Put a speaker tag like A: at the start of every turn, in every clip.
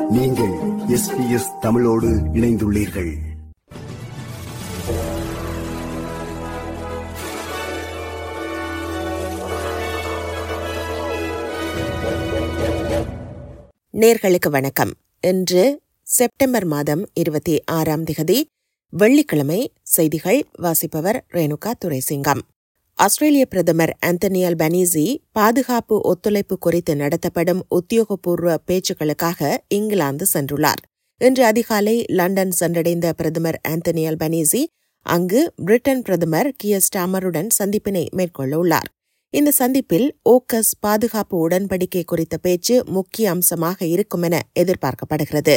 A: நீங்கள் எஸ்பிஎஸ் தமிழோடு இணைந்துள்ளீர்கள்
B: நேர்களுக்கு வணக்கம் இன்று செப்டம்பர் மாதம் இருபத்தி ஆறாம் திகதி வெள்ளிக்கிழமை செய்திகள் வாசிப்பவர் ரேணுகா துரைசிங்கம் ஆஸ்திரேலிய பிரதமர் ஆந்தனி அல்பனீசி பாதுகாப்பு ஒத்துழைப்பு குறித்து நடத்தப்படும் உத்தியோகபூர்வ பேச்சுக்களுக்காக இங்கிலாந்து சென்றுள்ளார் இன்று அதிகாலை லண்டன் சென்றடைந்த பிரதமர் ஆந்தனி அல்பனீசி அங்கு பிரிட்டன் பிரதமர் கியர் ஸ்டாமருடன் சந்திப்பினை மேற்கொள்ள உள்ளார் இந்த சந்திப்பில் ஓக்கஸ் பாதுகாப்பு உடன்படிக்கை குறித்த பேச்சு முக்கிய அம்சமாக இருக்கும் என எதிர்பார்க்கப்படுகிறது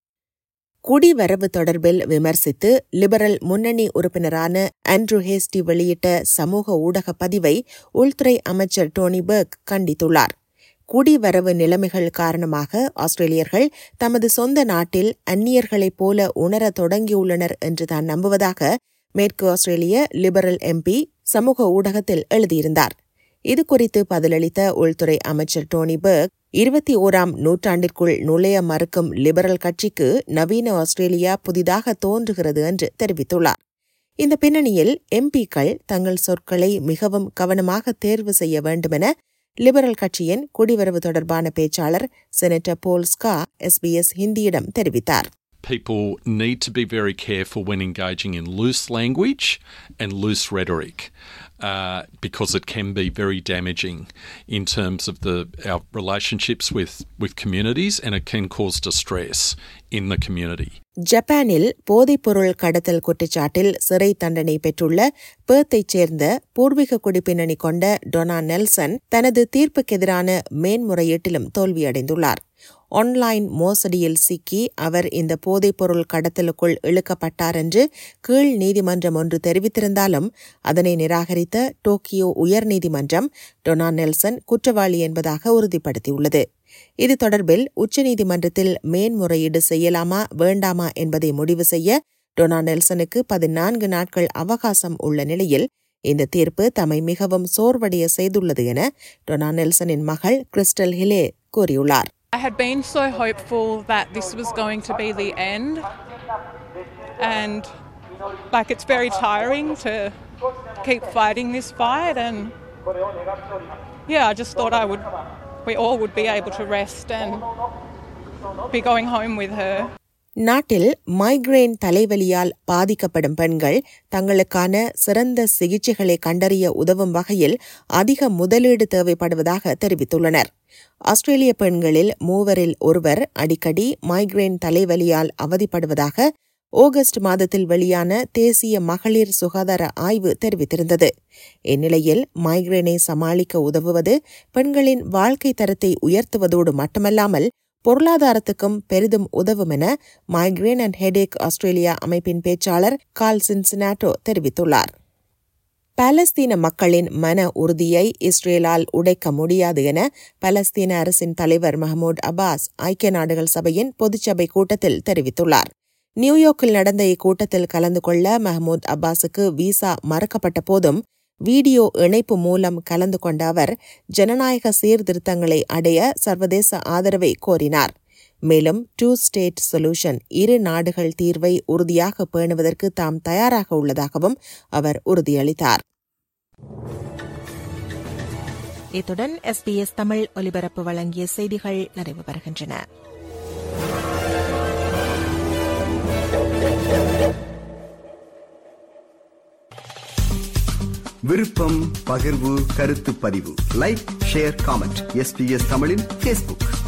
B: குடிவரவு தொடர்பில் விமர்சித்து லிபரல் முன்னணி உறுப்பினரான ஆண்ட்ரூ ஹேஸ்டி வெளியிட்ட சமூக ஊடக பதிவை உள்துறை அமைச்சர் டோனி பர்க் கண்டித்துள்ளார் குடிவரவு நிலைமைகள் காரணமாக ஆஸ்திரேலியர்கள் தமது சொந்த நாட்டில் அந்நியர்களைப் போல உணரத் தொடங்கியுள்ளனர் என்று தான் நம்புவதாக மேற்கு ஆஸ்திரேலிய லிபரல் எம்பி சமூக ஊடகத்தில் எழுதியிருந்தார் இதுகுறித்து பதிலளித்த உள்துறை அமைச்சர் டோனி பர்க் இருபத்தி ஓராம் நூற்றாண்டிற்குள் நுழைய மறுக்கும் லிபரல் கட்சிக்கு நவீன ஆஸ்திரேலியா புதிதாக தோன்றுகிறது என்று தெரிவித்துள்ளார் இந்த பின்னணியில் எம்பிக்கள் தங்கள் சொற்களை மிகவும் கவனமாக தேர்வு செய்ய வேண்டுமென லிபரல் கட்சியின் குடிவரவு தொடர்பான பேச்சாளர் செனட்டர் போல் ஸ்கா எஸ்பிஎஸ் ஹிந்தியிடம் தெரிவித்தார்
C: people need to be very careful when engaging in loose language and loose rhetoric uh, because it can be very damaging in terms of the our relationships with, with communities and it can cause distress in the community.
B: ஜப்பானில் போதைப்பொருள் கடத்தல் குற்றச்சாட்டில் சிறை தண்டனை பெற்றுள்ள பேர்த்தைச் சேர்ந்த பூர்வீக குடிப்பின்னணி கொண்ட டொனா நெல்சன் தனது தீர்ப்புக்கெதிரான மேன்முறையீட்டிலும் தோல்வியடைந்துள்ளார் ஆன்லைன் மோசடியில் சிக்கி அவர் இந்த போதைப்பொருள் கடத்தலுக்குள் இழுக்கப்பட்டார் என்று கீழ் நீதிமன்றம் ஒன்று தெரிவித்திருந்தாலும் அதனை நிராகரித்த டோக்கியோ உயர்நீதிமன்றம் டொனா நெல்சன் குற்றவாளி என்பதாக உறுதிப்படுத்தியுள்ளது இது தொடர்பில் உச்சநீதிமன்றத்தில் மேன்முறையீடு செய்யலாமா வேண்டாமா என்பதை முடிவு செய்ய டொனா நெல்சனுக்கு பதினான்கு நாட்கள் அவகாசம் உள்ள நிலையில் இந்த தீர்ப்பு தம்மை மிகவும் சோர்வடைய செய்துள்ளது என டொனா நெல்சனின் மகள் கிறிஸ்டல் ஹிலே கூறியுள்ளார்
D: I had been so hopeful that this was going to be the end. And like it's very tiring to keep fighting this fight and yeah, I just thought I would we all would be able to rest and be going home with her.
B: நாட்டில் migraine தலைவலியால் பாதிக்கப்படும் பெண்கள் தங்களுக்கான சிறந்த சிகிச்சைகளை கண்டறிய உதவும் வகையில் அதிக முதலீடு தேவைப்படுவதாக தெரிவித்துள்ளனர் ஆஸ்திரேலிய பெண்களில் மூவரில் ஒருவர் அடிக்கடி மைக்ரேன் தலைவலியால் அவதிப்படுவதாக ஆகஸ்ட் மாதத்தில் வெளியான தேசிய மகளிர் சுகாதார ஆய்வு தெரிவித்திருந்தது இந்நிலையில் மைக்ரேனை சமாளிக்க உதவுவது பெண்களின் வாழ்க்கை தரத்தை உயர்த்துவதோடு மட்டுமல்லாமல் பொருளாதாரத்துக்கும் பெரிதும் உதவும் என மைக்ரேன் அண்ட் ஹெடேக் ஆஸ்திரேலியா அமைப்பின் பேச்சாளர் கால் சின்சினாட்டோ தெரிவித்துள்ளார் பாலஸ்தீன மக்களின் மன உறுதியை இஸ்ரேலால் உடைக்க முடியாது என பலஸ்தீன அரசின் தலைவர் மஹமூத் அப்பாஸ் ஐக்கிய நாடுகள் சபையின் பொதுச்சபை கூட்டத்தில் தெரிவித்துள்ளார் நியூயார்க்கில் நடந்த இக்கூட்டத்தில் கலந்து கொள்ள மஹமூத் அப்பாஸுக்கு விசா மறுக்கப்பட்ட போதும் வீடியோ இணைப்பு மூலம் கலந்து கொண்ட அவர் ஜனநாயக சீர்திருத்தங்களை அடைய சர்வதேச ஆதரவை கோரினார் மேலும் டூ ஸ்டேட் சொல்யூஷன் இரு நாடுகள் தீர்வை உறுதியாக பேணுவதற்கு தாம் தயாராக உள்ளதாகவும் அவர் உறுதியளித்தார் இத்துடன் எஸ்பிஎஸ் தமிழ் ஒலிபரப்பு வழங்கிய செய்திகள் நிறைவு பெறுகின்றன
A: விருப்பம் பகிர்வு கருத்து பதிவு லைக் ஷேர் காமெண்ட் எஸ்பிஎஸ் தமிழின் பேஸ்புக்